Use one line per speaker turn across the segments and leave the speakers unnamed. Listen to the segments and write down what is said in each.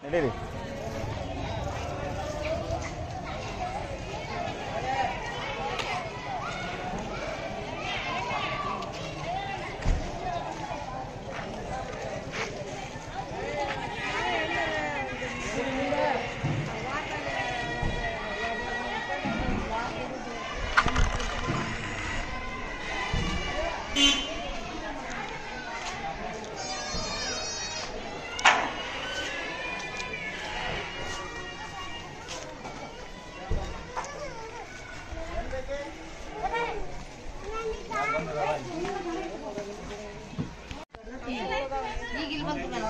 ನಡೀರಿ
ಈಗ ಇಲ್ಲಿ ಬಂತು ನಾನು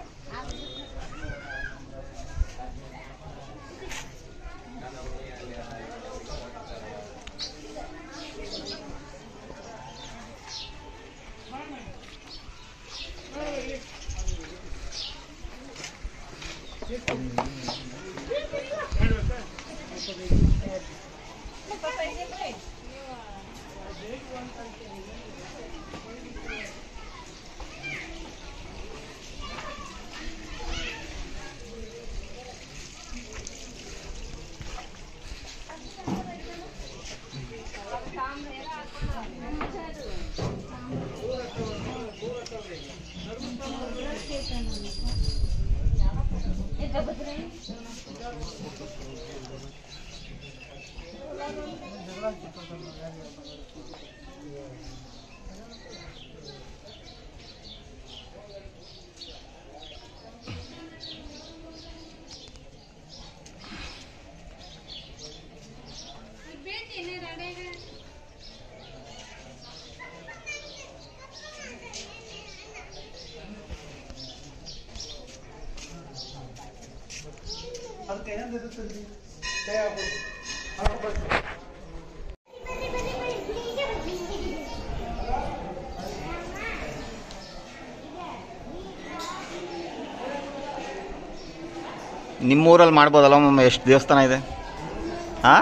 ನಿಮ್ಮೂರಲ್ಲಿ ಮಾಡ್ಬೋದಲ್ಲ ಮಮ್ಮ ಎಷ್ಟು ದೇವಸ್ಥಾನ ಇದೆ ಹಾಂ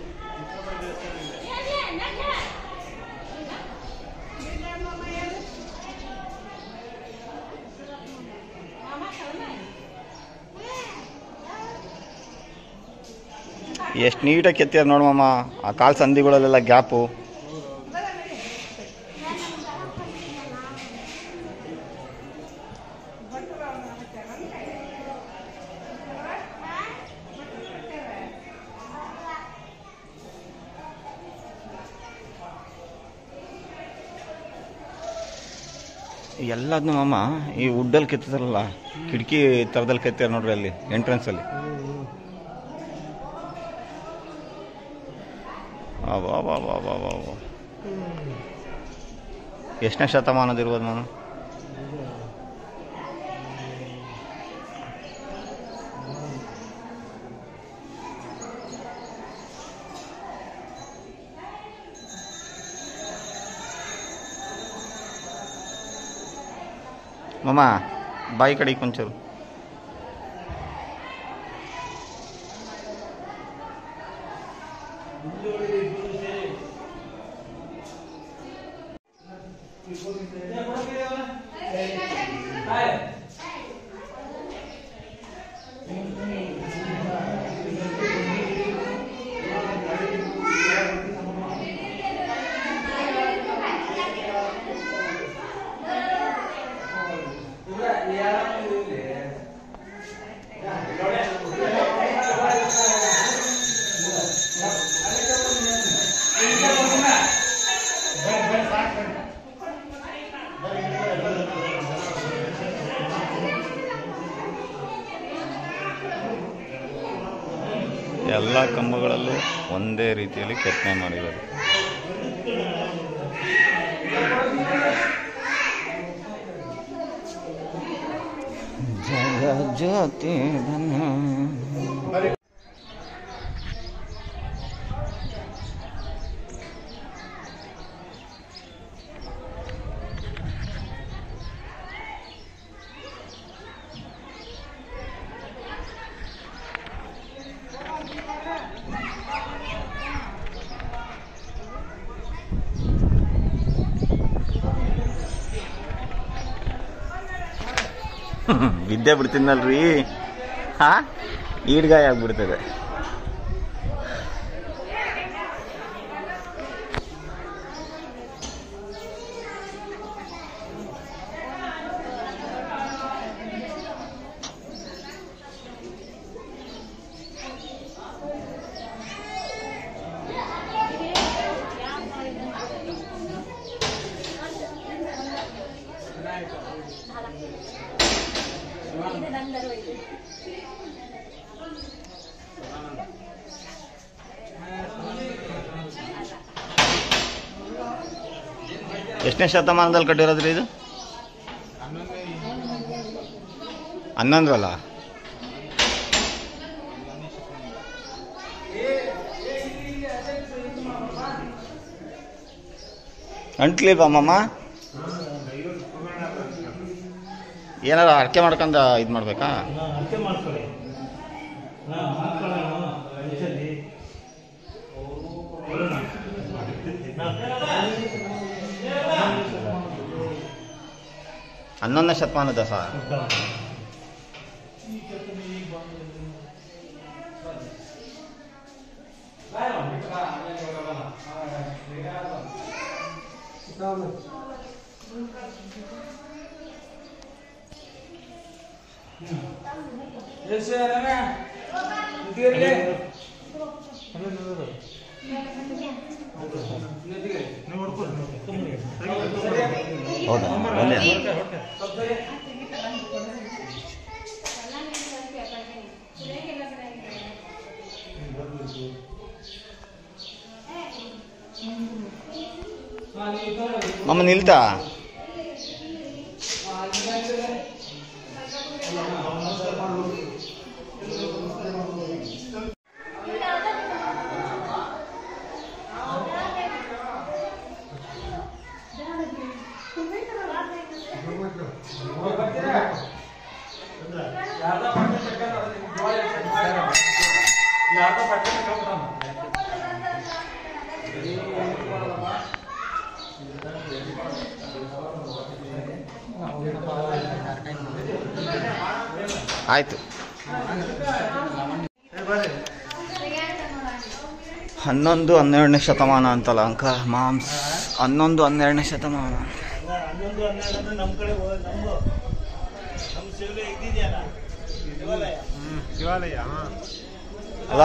ಎಷ್ಟು ನೀಟಾಗಿ ಕೆತ್ತಿಯಾರ ನೋಡಮ್ಮ ಆ ಕಾಲು ಸಂದಿಗಳಲ್ಲೆಲ್ಲ ಗ್ಯಾಪು ಎಲ್ಲದನ್ನೂ ಮಾಮ ಈ ವುಡ್ಡಲ್ಲಿ ಕೆತ್ತಿದಾರಲ್ಲ ಕಿಟಕಿ ಥರದಲ್ಲಿ ಕೆತ್ತಾರ ನೋಡ್ರಿ ಅಲ್ಲಿ ಎಂಟ್ರೆನ್ಸಲ್ಲಿ ಎಷ್ಟನೇ ಶತಮಾನದಿರ್ಬೋದು ನಾನು ಮಾಮ ಬಾಯಿ ಕಡೆ ಕೊಂಚರು ಎಲ್ಲ ಕಂಬಗಳಲ್ಲೂ ಒಂದೇ ರೀತಿಯಲ್ಲಿ ಕೆತ್ತನೆ ಮಾಡಿದ್ದಾರೆ ಜಗ ಜ್ಯೋತಿ ಬಿದ್ದೆ ಬಿಡ್ತೀನಲ್ರಿ ಹಾ ಈಡ್ಗಾಯ ಆಗ್ಬಿಡ್ತದೆ ಎಷ್ಟನೇ ಶತಮಾನದಲ್ಲಿ ಕಟ್ಟಿರೋದ್ರಿ ಇದು ಹನ್ನೊಂದರಲ್ಲ ಅಂಟ್ಲಿಲ್ವಾ ಅಮ್ಮಮ್ಮ ಏನಾರು ಅರ್ಕೆ ಮಾಡ್ಕೊಂಡು ಇದು ಮಾಡ್ಬೇಕಾ
ಅರ್ಥ ಮಾಡ್ಕೊಳ್ಳಿ ಹಾ, ಮಾಡ್ಕೊಳ್ಳೋಣ ಮನುಷ್ಯಲ್ಲಿ. ಕೊಡೋಣ.
ಹನ್ನೊಂದನೇ ಶತಮಾನದ ಸರ್
ಹಾ.
ಹೌದಾ ಒಳ್ಳೆ ಮಮ್ಮ ನಿಲ್ತಾ ಆಯ್ತು ಹನ್ನೊಂದು ಹನ್ನೆರಡನೇ ಶತಮಾನ ಅಂತಲ್ಲ ಅಂಕ ಮಾಮ್ಸ್ ಹನ್ನೊಂದು ಹನ್ನೆರಡನೇ ಶತಮಾನ
ಹನ್ನೊಂದು ಹನ್ನೆರಡು ಅಂದ್ರೆ ನಮ್ಮ ಕಡೆ ಹೋ- ನಮ್ಮ ನಮ್ಮ ಶಿವಲೆ ಇದ್ದಿದೆಯಲ್ಲ ದೇವಾಲಯ
ಶಿವಾಲಯ
ಅಲ್ಲ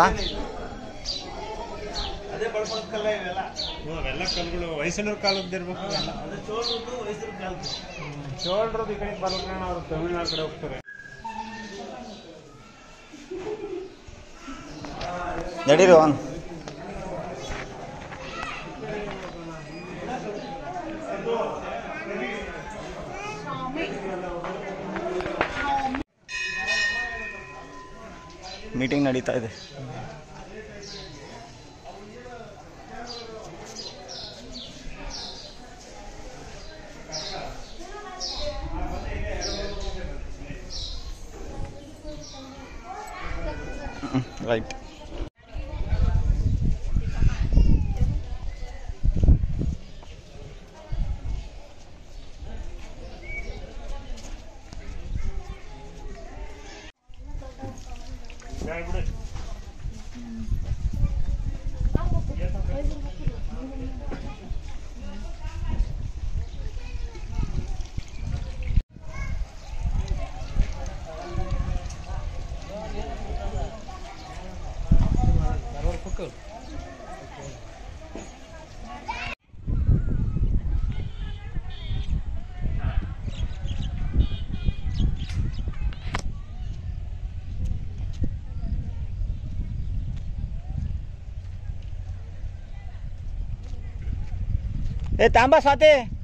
ಅದೇ ಬಳ್ಕೊಂಡ ಕಲ್ಲ ಇವೆಲ್ಲ
ಅವೆಲ್ಲ ಕಲ್ಗಳು ಹೊಯ್ಸಳರ ಕಾಲದ್ದು ಇರ್ಬೇಕು ಇವೆಲ್ಲ.
ಅದು ಚೋಳರದ್ದು ವಯಸ್ಸಿನ ಕಾಲದ್ದು
ಚೋಳರದ್ದು ಈ ಕಡೆ ಬರೋಣ ಅವ್ರು ತಮಿಳ್ನಾಡು ಕಡೆ ಹೋಗ್ತಾರೆ
ನಡೀರಿ ಒಂದು ಮೀಟಿಂಗ್ ನಡೀತಾ ಇದೆ ರೈಟ್
ಹೇಳ್ಬಿಡು
ಏ ತಾಂಬಾ ಸ್ವಾತಿ